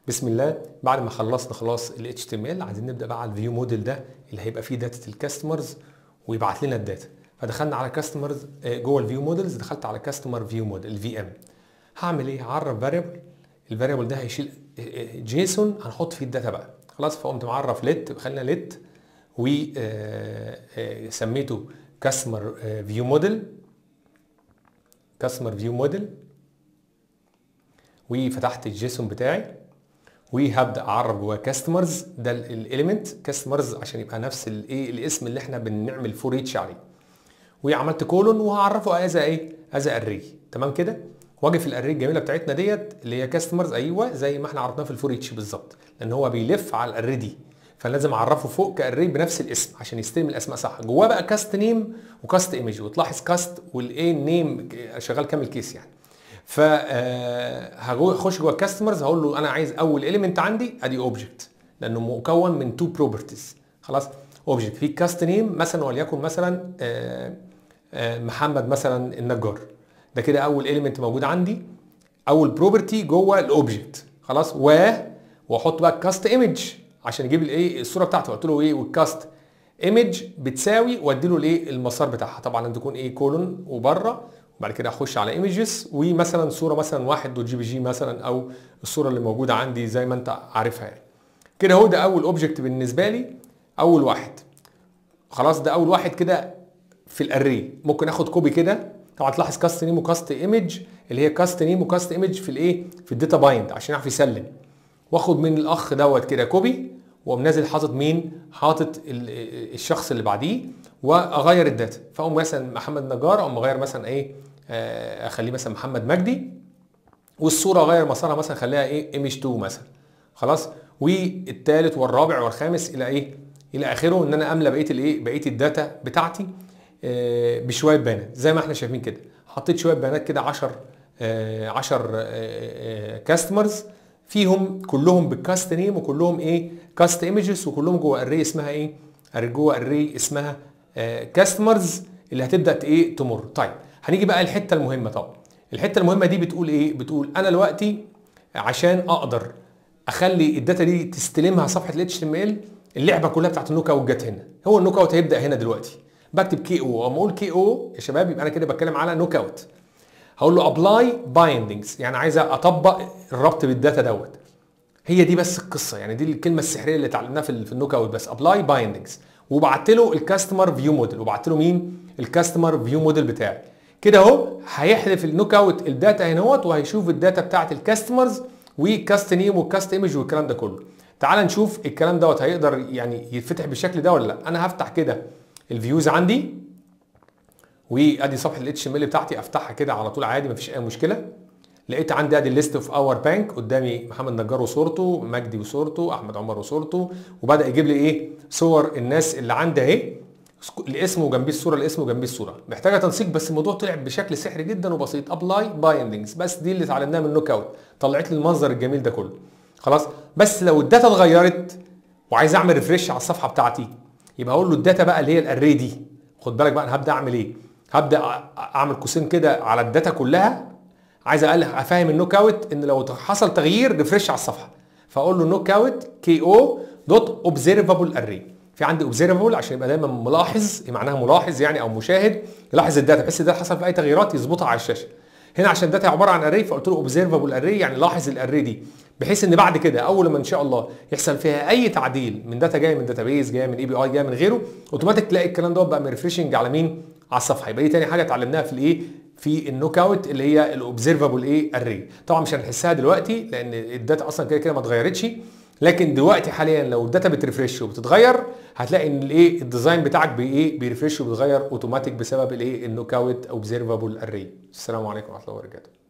بسم الله بعد ما خلصنا خلاص ال HTML عايزين نبدا بقى على الفيو موديل ده اللي هيبقى فيه داتا الكاستمرز ويبعت لنا الداتا فدخلنا على كاستمرز جوه الفيو موديلز دخلت على كاستمر فيو موديل الفي ام هعمل ايه هعرف فاريبل الفاريبل ده هيشيل جيسون هنحط فيه الداتا بقى خلاص فقمت معرف ليت خلينا ليت وسميته كاستمر فيو موديل كاستمر فيو موديل وفتحت الجيسون بتاعي وهبدا اعرف جواه كاستمرز ده الاليمنت كاستمرز عشان يبقى نفس الايه الاسم اللي احنا بنعمل فور ريتش عليه وعملت كولون وهعرفه از ايه از اري تمام كده واجي في الاري الجميله بتاعتنا ديت اللي هي كاستمرز ايوه زي ما احنا عرفناه في الفور ريتش بالظبط لان هو بيلف على الاري دي فلازم اعرفه فوق كاري بنفس الاسم عشان يستلم الاسماء صح جواه بقى كاست نيم وكاست ايمج وتلاحظ كاست والايه نيم شغال كامل كيس يعني ف هخش جوه الكاستمرز هقول له انا عايز اول اليمنت عندي ادي اوبجكت لانه مكون من تو بروبرتيز خلاص اوبجكت في كاست نيم مثلا وليكن مثلا آآ آآ محمد مثلا النجار ده كده اول اليمنت موجود عندي اول بروبرتي جوه الاوبجكت خلاص و واحط بقى الكاست ايمج عشان يجيب الايه الصوره بتاعته قلت له ايه والكاست ايمج بتساوي وادي له الايه المسار بتاعها طبعا ان تكون ايه كولون وبره وبعد كده اخش على ايمجز ومثلا صوره مثلا واحد دوت جي بي جي مثلا او الصوره اللي موجوده عندي زي ما انت عارفها يعني كده هو ده اول اوبجكت بالنسبه لي اول واحد خلاص ده اول واحد كده في الاري ممكن اخد كوبي كده طبعا تلاحظ كاست نيم وكاست ايمج اللي هي كاست نيم وكاست ايمج في الايه في الداتا بايند عشان يعرف يسلم واخد من الاخ دوت كده كوبي واقوم نازل حاطط مين حاطط الشخص اللي بعديه واغير الداتا فاقوم مثلا محمد نجار اقوم اغير مثلا ايه اخليه مثلا محمد مجدي والصوره اغير مسارها مثلا اخليها ايه ايمج 2 مثلا خلاص والثالث والرابع والخامس الى ايه الى اخره ان انا املى بقيه الايه بقيه الداتا بتاعتي بشويه بيانات زي ما احنا شايفين كده حطيت شويه بيانات كده 10 10 كاستمرز فيهم كلهم بالكاست نيم وكلهم ايه كاست ايمجز وكلهم جوه اري اسمها ايه جوه اري اسمها كاستمرز اللي هتبدا ايه تمر طيب هنيجي بقى الحته المهمه طبعا الحته المهمه دي بتقول ايه بتقول انا دلوقتي عشان اقدر اخلي الداتا دي تستلمها صفحه الاتش تي ام ال اللعبه كلها بتاعت النوك اوت جت هنا هو النوك اوت هيبدا هنا دلوقتي بكتب كي او اما اقول كي او يا شباب يبقى انا كده بتكلم على نوك اوت هقول له ابلاي بايندنجز يعني عايز اطبق الربط بالداتا دوت هي دي بس القصه يعني دي الكلمه السحريه اللي اتعلمناها في, في النوك اوت بس ابلاي بايندنجز وبعت له الكاستمر فيو موديل وبعت له مين الكاستمر فيو موديل بتاعي كده اهو هيحذف النوك اوت الداتا هنا اهوت وهيشوف الداتا بتاعت الكاستمرز وكاست نيم وكاست ايمج والكلام ده كله تعال نشوف الكلام دوت هيقدر يعني يتفتح بالشكل ده ولا لا انا هفتح كده الفيوز عندي وادي صفحه الاتش ام ال بتاعتي افتحها كده على طول عادي مفيش اي مشكله لقيت عندي ادي الليست اوف اور بانك قدامي محمد نجار وصورته مجدي وصورته احمد عمر وصورته وبدا يجيب لي ايه صور الناس اللي عندي اهي الاسم وجنبيه الصوره الاسم وجنبيه الصوره محتاجه تنسيق بس الموضوع طلع بشكل سحري جدا وبسيط ابلاي بايندنجز بس دي اللي اتعلمناها من النوك اوت طلعت لي المنظر الجميل ده كله خلاص بس لو الداتا اتغيرت وعايز اعمل ريفريش على الصفحه بتاعتي يبقى اقول له الداتا بقى اللي هي الاري دي خد بالك بقى انا هبدا اعمل ايه هبدا اعمل قوسين كده على الداتا كلها عايز افهم النوك اوت ان لو حصل تغيير ريفريش على الصفحه فاقول له نوك اوت كي او دوت اوبزرفبل اري في عندي اوبزرفبل عشان يبقى دايما ملاحظ معناها ملاحظ يعني او مشاهد يلاحظ الداتا بحيث الداتا حصل في اي تغييرات يظبطها على الشاشه هنا عشان الداتا عباره عن اري فقلت له اوبزرفبل اري يعني لاحظ الاري دي بحيث ان بعد كده اول ما ان شاء الله يحصل فيها اي تعديل من داتا جايه من داتابيز جايه من اي بي اي جايه من غيره اوتوماتيك تلاقي الكلام دوت بقى مريفريشنج على مين على الصفحه يبقى دي تاني حاجه اتعلمناها في الايه في النوك اوت اللي هي الاوبزرفبل ايه اري طبعا مش هنحسها دلوقتي لان الداتا اصلا كده كده ما اتغيرتش لكن دلوقتي حاليا لو الداتا بتريفريش وبتتغير هتلاقي ان الايه الديزاين بتاعك بايه بيريفريش وبيتغير اوتوماتيك بسبب الايه النوك اوت اوبزرفبل اري السلام عليكم ورحمه الله وبركاته